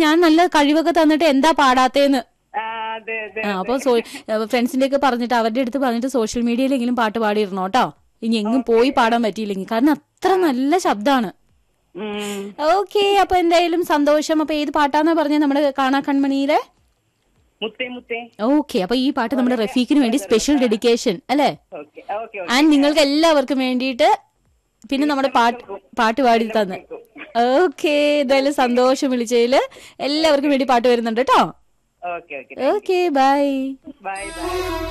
ഞാൻ നല്ല കഴിവൊക്കെ തന്നിട്ട് എന്താ പാടാത്തേന്ന് ആ, അതെ അതെ ആ അപ്പൊ ഫ്രണ്ട്സിന്റെ ഒക്കെ പറഞ്ഞിട്ട് അവരുടെ അടുത്ത് പറഞ്ഞിട്ട് സോഷ്യൽ മീഡിയയിലെങ്കിലും പാട്ട് പാടിയിരുന്നോ കേട്ടോ ഇനി എങ്ങും പോയി പാടാൻ പറ്റിയില്ലെങ്കിൽ കാരണം അത്ര നല്ല ശബ്ദമാണ് ഉം. ഓക്കെ അപ്പൊ എന്തായാലും സന്തോഷം അപ്പൊ ഏത് പാട്ടാന്നാ പറഞ്ഞ നമ്മുടെ കാണാ കൺമണിയിലെ മുത്തേ മുത്തേ ഓക്കെ അപ്പൊ ഈ പാട്ട് നമ്മുടെ റഫീഖിന് വേണ്ടി സ്പെഷ്യൽ ഡെഡിക്കേഷൻ അല്ലേ ഓക്കെ ഓക്കെ ആൻഡ് നിങ്ങൾക്ക് എല്ലാവർക്കും വേണ്ടിയിട്ട് പിന്നെ നമ്മുടെ പാട്ട് പാട്ട് പാടി തന്ന് ഓക്കെ എന്തായാലും സന്തോഷം വിളിച്ചതില് എല്ലാവർക്കും വേണ്ടി പാട്ട് വരുന്നുണ്ട് കേട്ടോ okay okay okay bye bye by